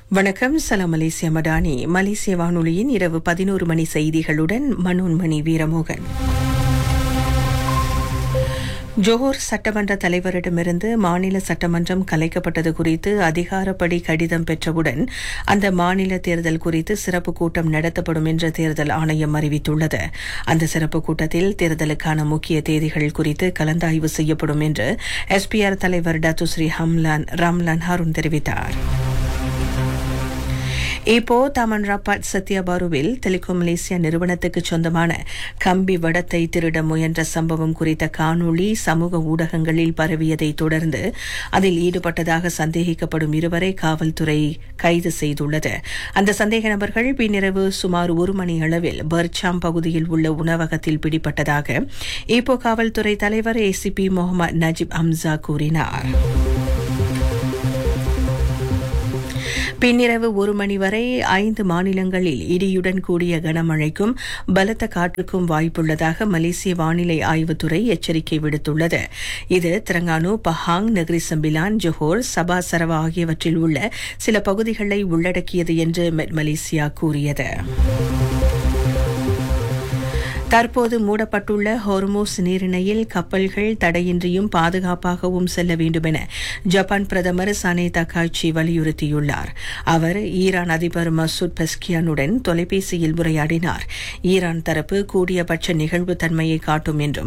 வணக்கம் சலாம் மலேசிய மடானி மலேசிய வானொலியின் இரவு பதினோரு மணி செய்திகளுடன் மனோன்மணி வீரமோகன் ஜோஹர் சட்டமன்ற தலைவரிடமிருந்து மாநில சட்டமன்றம் கலைக்கப்பட்டது குறித்து அதிகாரப்படி கடிதம் பெற்றவுடன் அந்த மாநில தேர்தல் குறித்து சிறப்பு கூட்டம் நடத்தப்படும் என்று தேர்தல் ஆணையம் அறிவித்துள்ளது அந்த சிறப்பு கூட்டத்தில் தேர்தலுக்கான முக்கிய தேதிகள் குறித்து கலந்தாய்வு செய்யப்படும் என்று எஸ்பிஆர் தலைவர் டத்துஸ்ரீ ஹம்லான் ராம்லான் ஹாரூன் தெரிவித்தார் இப்போ தாமன் ராபாட் சத்யாபாருவில் டெலிகாம் மலேசியா நிறுவனத்துக்கு சொந்தமான கம்பி வடத்தை திருட முயன்ற சம்பவம் குறித்த காணொளி சமூக ஊடகங்களில் பரவியதை தொடர்ந்து அதில் ஈடுபட்டதாக சந்தேகிக்கப்படும் இருவரை காவல்துறை கைது செய்துள்ளது அந்த சந்தேக நபர்கள் பின்னிரவு சுமார் ஒரு மணி அளவில் பர்ச்சாம் பகுதியில் உள்ள உணவகத்தில் பிடிப்பட்டதாக இப்போ காவல்துறை தலைவர் ஏசிபி முகமது நஜீப் ஹம்சா கூறினார் பின்னிரவு ஒரு மணி வரை ஐந்து மாநிலங்களில் இடியுடன் கூடிய கனமழைக்கும் பலத்த காற்றுக்கும் வாய்ப்புள்ளதாக மலேசிய வானிலை ஆய்வுத்துறை எச்சரிக்கை விடுத்துள்ளது இது Terengganu Pahang Negeri Sembilan Johor Sabah Sarawak ஆகியவற்றில் உள்ள சில பகுதிகளை உள்ளடக்கியது என்று மெட் மலேசியா கூறியது தற்போது மூடப்பட்டுள்ள ஹோர்மோஸ் நீரிணையில் கப்பல்கள் தடையின்றியும் பாதுகாப்பாகவும் செல்ல வேண்டுமென ஜப்பான் பிரதமர் சனே தக்காச்சி வலியுறுத்தியுள்ளார் அவர் ஈரான் அதிபர் மசூத் பெஸ்கியானுடன் தொலைபேசியில் உரையாடினார் ஈரான் தரப்பு கூடியபட்ச நிகழ்வுத்தன்மையை காட்டும் என்றும்